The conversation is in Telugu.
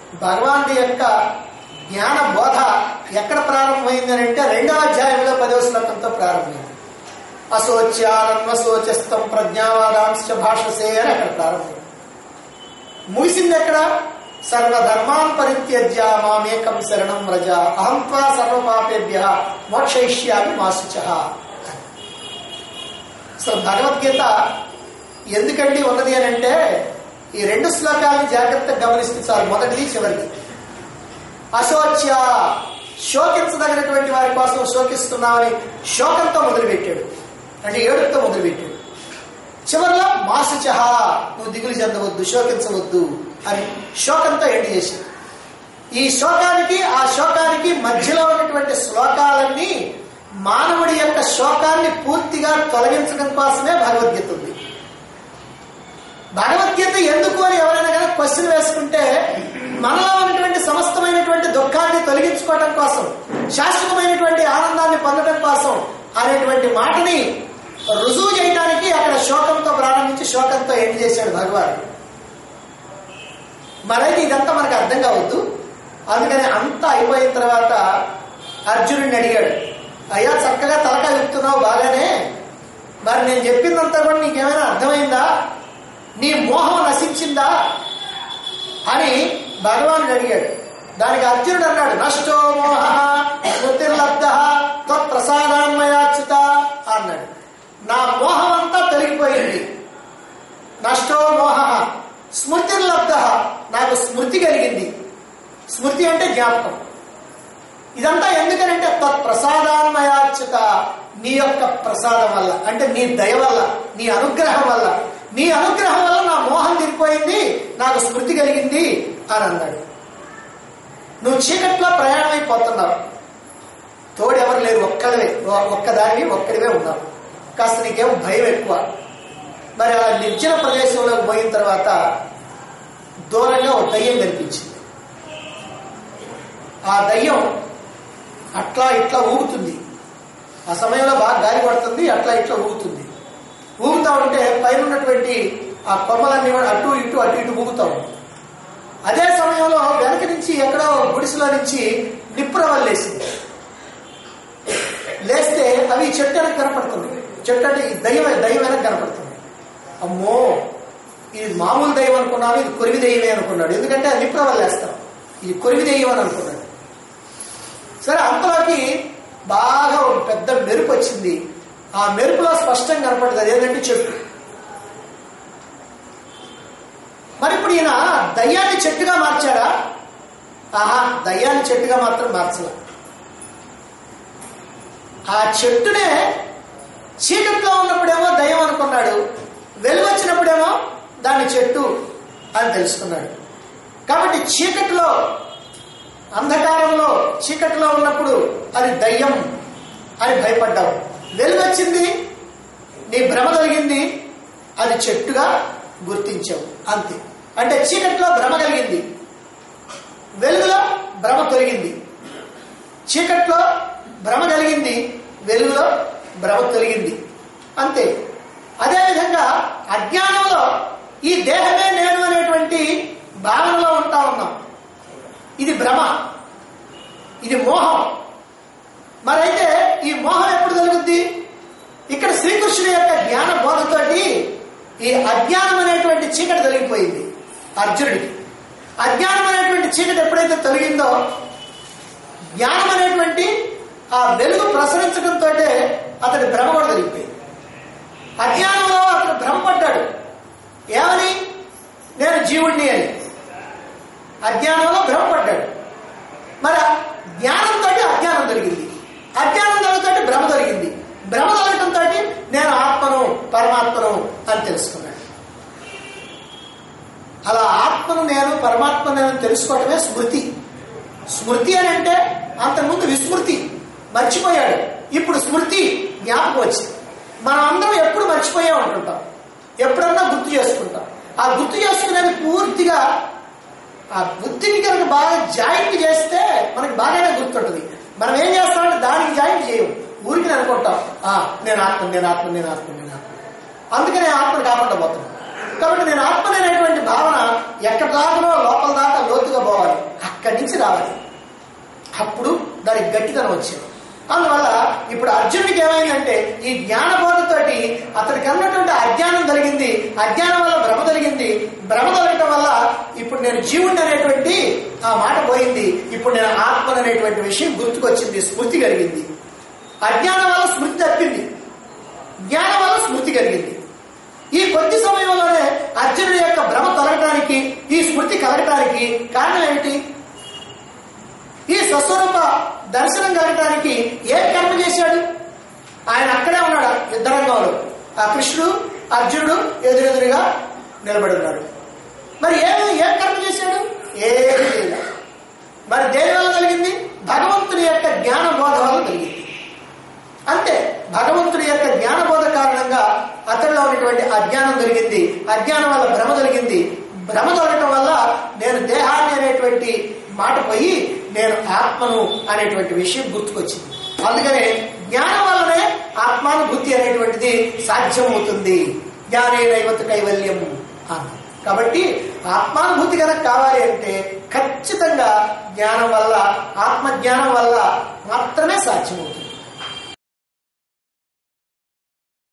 భగవానుడి యొక్క జ్ఞాన బోధ ఎక్కడ ప్రారంభమైంది అని అంటే రెండవ అధ్యాయంలో పదవ శ్లోకంతో ప్రారంభమైంది అశోచ్యానన్వశోచస్తం ప్రజ్ఞావాదాంశ భాషసే అని అక్కడ ప్రారంభమైంది ముగిసింది ఎక్కడ సర్వధర్మాన్ పరిత్యజ్య మామేకం శరణం వ్రజ అహం త్వా సర్వపాపేభ్య మోక్షయిష్యామి మాసుచ అసలు భగవద్గీత ఎందుకండి ఉన్నది అని అంటే ఈ రెండు శ్లోకాలను జాగ్రత్తగా గమనిస్తే చాలు మొదటిది చివరిది అశోచ్య శోకించదగినటువంటి వారి కోసం శోకిస్తున్నామని శోకంతో మొదలుపెట్టాడు అంటే ఏడుపుతో మొదలుపెట్టాడు చివరిలో మాసుచహ నువ్వు దిగులు చెందవద్దు శోకించవద్దు అని శోకంతో ఎండి చేశాడు ఈ శోకానికి ఆ శోకానికి మధ్యలో ఉన్నటువంటి శ్లోకాలన్నీ మానవుడి యొక్క శోకాన్ని పూర్తిగా తొలగించడం కోసమే భగవద్గీత ఉంది భగవద్గీత ఎందుకు అని ఎవరైనా కనుక క్వశ్చన్ వేసుకుంటే మనలో ఉన్నటువంటి సమస్తమైనటువంటి దుఃఖాన్ని తొలగించుకోవడం కోసం శాశ్వతమైనటువంటి ఆనందాన్ని పొందడం కోసం అనేటువంటి మాటని రుజువు చేయడానికి అక్కడ శోకంతో ప్రారంభించి శోకంతో ఎండ్ చేశాడు భగవాన్ మరైతే ఇదంతా మనకు అర్థం కావద్దు అందుకని అంతా అయిపోయిన తర్వాత అర్జునుడిని అడిగాడు అయ్యా చక్కగా తలకాయ చెప్తున్నావు బాగానే మరి నేను చెప్పిందంతా కూడా నీకేమైనా అర్థమైందా నీ మోహం నశించిందా అని భగవానుడు అడిగాడు దానికి అర్జునుడు అన్నాడు నష్టో మోహ స్మృతిర్లబ్ధ త్వత్ప్రసాదాన్మయాచ్యుత అన్నాడు నా మోహం అంతా తొలగిపోయింది నష్టో మోహ స్మృతిర్లబ్ధ నాకు స్మృతి కలిగింది స్మృతి అంటే జ్ఞాపకం ఇదంతా ఎందుకనంటే తత్ప్రసాదాన్మయాచ్యుత నీ యొక్క ప్రసాదం వల్ల అంటే నీ దయ వల్ల నీ అనుగ్రహం వల్ల నీ అనుగ్రహం వల్ల నా మోహం తిరిగిపోయింది నాకు స్మృతి కలిగింది అని అన్నాడు నువ్వు చీకట్లో ప్రయాణం అయిపోతున్నావు తోడెవరు లేరు ఒక్కడివే ఒక్కదానివి ఒక్కడివే ఉన్నావు కాస్త నీకేమో భయం ఎక్కువ మరి అలా నిర్జన ప్రదేశంలోకి పోయిన తర్వాత దూరంగా ఒక దయ్యం కనిపించింది ఆ దయ్యం అట్లా ఇట్లా ఊగుతుంది ఆ సమయంలో బాగా గాలి పడుతుంది అట్లా ఇట్లా ఊగుతుంది ఊగుతా ఉంటే పైన ఉన్నటువంటి ఆ కొమ్మలన్నీ కూడా అటు ఇటు అటు ఇటు ఊగుతా ఉంది అదే సమయంలో వెనక నుంచి ఎక్కడో గుడిసెలో నుంచి నిప్పురవలు లేసింది లేస్తే అవి చెట్టు వెనక కనపడుతుంది చెట్టు అంటే ఈ దయ్యం దయ్యం వెనక కనపడుతుంది అమ్మో ఇది మామూలు దయ్యం అనుకున్నాను ఇది కొరివి దయ్యమే అనుకున్నాడు ఎందుకంటే అది నిప్పురవలు లేస్తాం ఇది కొరివి దయ్యం అని అనుకున్నాడు సరే అంతలోకి బాగా ఒక పెద్ద మెరుపు వచ్చింది ఆ మెరుపులో స్పష్టంగా కనపడింది అదేంటంటే చెట్టు మరి ఇప్పుడు ఈయన దయ్యాన్ని చెట్టుగా మార్చాడా ఆహా దయ్యాన్ని చెట్టుగా మాత్రం మార్చలే ఆ చెట్టునే చీకట్లో ఉన్నప్పుడేమో దయ్యం అనుకున్నాడు వెలువచ్చినప్పుడేమో దాన్ని చెట్టు అని తెలుసుకున్నాడు కాబట్టి చీకట్లో అంధకారంలో చీకట్లో ఉన్నప్పుడు అది దయ్యం అని భయపడ్డావు వెలుగొచ్చింది నీ భ్రమ కలిగింది అది చెట్టుగా గుర్తించావు అంతే అంటే చీకట్లో భ్రమ కలిగింది వెలుగులో భ్రమ తొలగింది చీకట్లో భ్రమ కలిగింది వెలుగులో భ్రమ తొలగింది అంతే అదేవిధంగా అజ్ఞానంలో ఈ దేహమే నేను అనేటువంటి భావనలో ఉంటా ఉన్నాం ఇది భ్రమ ఇది మోహం మరైతే ఈ మోహం ఎప్పుడు కలుగుద్ది ఇక్కడ శ్రీకృష్ణుడి యొక్క జ్ఞాన బోధతోటి ఈ అజ్ఞానం అనేటువంటి చీకటి తొలగిపోయింది అర్జునుడికి అజ్ఞానం అనేటువంటి చీకటి ఎప్పుడైతే తొలగిందో జ్ఞానం అనేటువంటి ఆ వెలుగు ప్రసరించడంతో అతడి భ్రమ కూడా తొలగిపోయింది అజ్ఞానంలో అతడు భ్రమపడ్డాడు ఏమని నేను జీవుణ్ణి అని అజ్ఞానంలో భ్రమపడ్డాడు మరి జ్ఞానంతో అజ్ఞానం దొరికింది అజ్ఞానం దొరికితే భ్రమ దొరికింది భ్రమ దొరకడంతో నేను ఆత్మను పరమాత్మను అని తెలుసుకున్నాడు అలా ఆత్మను నేను పరమాత్మ నేను తెలుసుకోవటమే స్మృతి స్మృతి అని అంటే అంతకుముందు విస్మృతి మర్చిపోయాడు ఇప్పుడు స్మృతి జ్ఞాపకం వచ్చింది మనం అందరం ఎప్పుడు మర్చిపోయే ఉంటుంటాం ఎప్పుడన్నా గుర్తు చేసుకుంటాం ఆ గుర్తు చేసుకునేది పూర్తిగా ఆ బుద్ధిని కనుక బాగా జాయింట్ చేస్తే మనకి బాగానే గుర్తుంటుంది మనం ఏం చేస్తామంటే దానికి జాయింట్ చేయము ఊరికి అనుకుంటాం ఆ నేను ఆత్మ నేను ఆత్మ నేను ఆత్మ నేను ఆత్మ అందుకనే ఆత్మను కాకుండా పోతున్నాను కాబట్టి నేను ఆత్మనేటువంటి భావన ఎక్కడ దాకనో లోపల దాకా లోతుగా పోవాలి అక్కడి నుంచి రావాలి అప్పుడు దానికి గట్టితనం వచ్చింది అందువల్ల ఇప్పుడు అర్జునుడికి ఏమైందంటే ఈ జ్ఞానబోధతోటి అతనికి అన్నటువంటి అజ్ఞానం కలిగింది అజ్ఞానం వల్ల భ్రమ కలిగింది భ్రమ కలగటం వల్ల ఇప్పుడు నేను జీవుడిని అనేటువంటి ఆ మాట పోయింది ఇప్పుడు నేను ఆత్మను అనేటువంటి విషయం గుర్తుకొచ్చింది స్మృతి కలిగింది అజ్ఞానం వల్ల స్మృతి తప్పింది జ్ఞానం వల్ల స్మృతి కలిగింది ఈ కొద్ది సమయంలోనే అర్జునుడి యొక్క భ్రమ తొలగటానికి ఈ స్మృతి కలగటానికి కారణం ఏమిటి ఈ స్వస్వరూప దర్శనం కలగటానికి ఏం కర్మ చేశాడు ఆయన అక్కడే ఉన్నాడు యుద్ధరంగంలో ఆ కృష్ణుడు అర్జునుడు ఎదురెదురుగా నిలబడి ఉన్నాడు మరి ఏమి ఏం కర్మ చేశాడు ఏమీ లేదు మరి దేని వల్ల కలిగింది భగవంతుని యొక్క జ్ఞాన బోధ వల్ల కలిగింది అంతే భగవంతుడి యొక్క జ్ఞానబోధ కారణంగా అతడిలో ఉన్నటువంటి అజ్ఞానం కలిగింది అజ్ఞానం వల్ల భ్రమ కలిగింది భ్రమ కలగటం వల్ల నేను దేహాన్ని అనేటువంటి మాట పోయి నేను ఆత్మను అనేటువంటి విషయం గుర్తుకొచ్చింది అందుకనే జ్ఞానం వల్లనే ఆత్మానుభూతి అనేటువంటిది సాధ్యమవుతుంది జ్ఞానే నైవత్ కైవల్యం అన్న కాబట్టి ఆత్మానుభూతి కనుక కావాలి అంటే ఖచ్చితంగా జ్ఞానం వల్ల ఆత్మజ్ఞానం వల్ల మాత్రమే సాధ్యమవుతుంది